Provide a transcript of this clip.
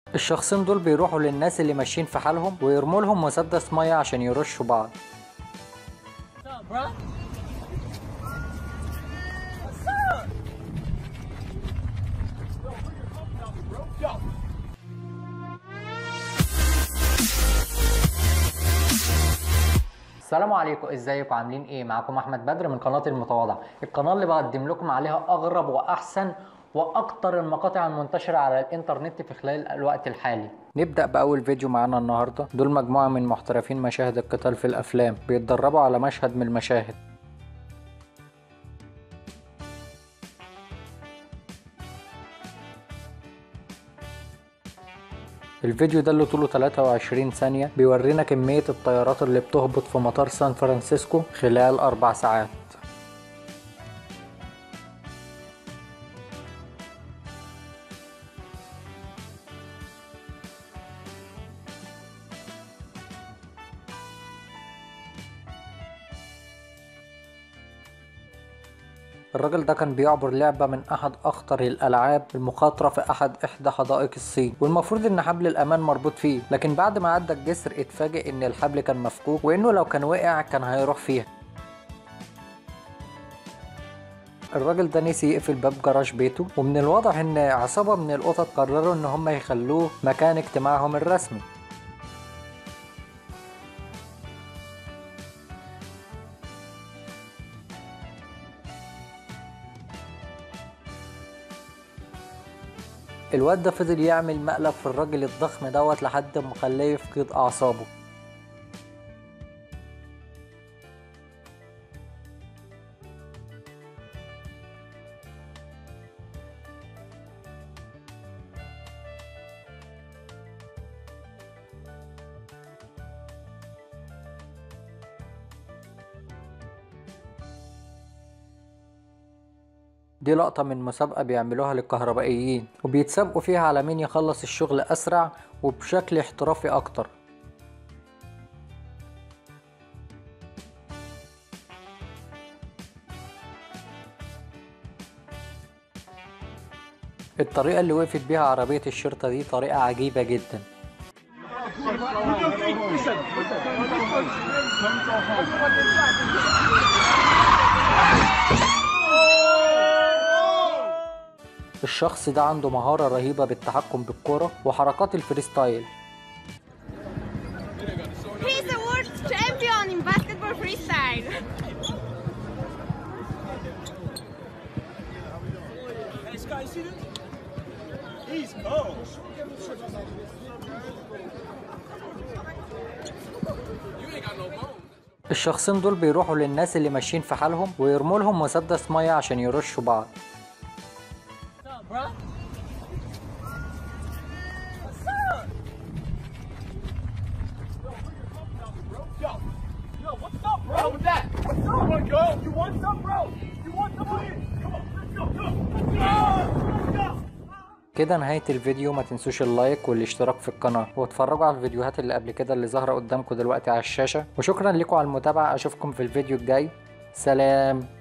الشخصين دول بيروحوا للناس اللي ماشيين في حالهم ويرموا لهم مسدس ميه عشان يرشوا بعض السلام عليكم ازيكم عاملين ايه معاكم احمد بدر من قناه المتواضع القناه اللي بقدم لكم عليها اغرب واحسن واكتر المقاطع المنتشره على الانترنت في خلال الوقت الحالي نبدا باول فيديو معانا النهارده دول مجموعه من محترفين مشاهد القتال في الافلام بيتدربوا على مشهد من المشاهد الفيديو ده اللي طوله 23 ثانية بيورينا كمية الطيارات اللي بتهبط في مطار سان فرانسيسكو خلال أربع ساعات الراجل ده كان بيعبر لعبة من أحد أخطر الألعاب المخاطرة في أحد إحدى حدائق الصين والمفروض إن حبل الأمان مربوط فيه لكن بعد ما عدى الجسر اتفاجئ إن الحبل كان مفكوك وإنه لو كان وقع كان هيروح فيها الراجل ده نسي يقفل باب جراج بيته ومن الواضح إن عصابة من القطط قرروا إن هم يخلوه مكان اجتماعهم الرسمي الواد ده فضل يعمل مقلب في الراجل الضخم دوت لحد ما خلاه يفقد اعصابه دي لقطة من مسابقة بيعملوها للكهربائيين وبيتسابقوا فيها على مين يخلص الشغل أسرع وبشكل احترافي أكتر الطريقة اللي وقفت بيها عربية الشرطة دي طريقة عجيبة جدا الشخص ده عنده مهارة رهيبة بالتحكم بالكرة وحركات الفريستايل He's the world champion in basketball freestyle. Hey, Scott, you see this? He's cold. الشخصين دول بيروحوا للناس اللي ماشيين في حالهم ويرموا لهم مسدس مية عشان يرشوا بعض Yo, yo, what's up, bro? With that? What's up? You wanna go? You want some, bro? You want some of it? Come on, let's go, go, let's go, let's go. كده نهاية الفيديو ما تنسوش اللايك والاشتراك في القناة واتفرجوا على الفيديوهات اللي قبل كده اللي ظاهرة قدامكم دلوقتي على الشاشة وشكرا لكم على المتابعة اشوفكم في الفيديو الجاي سلام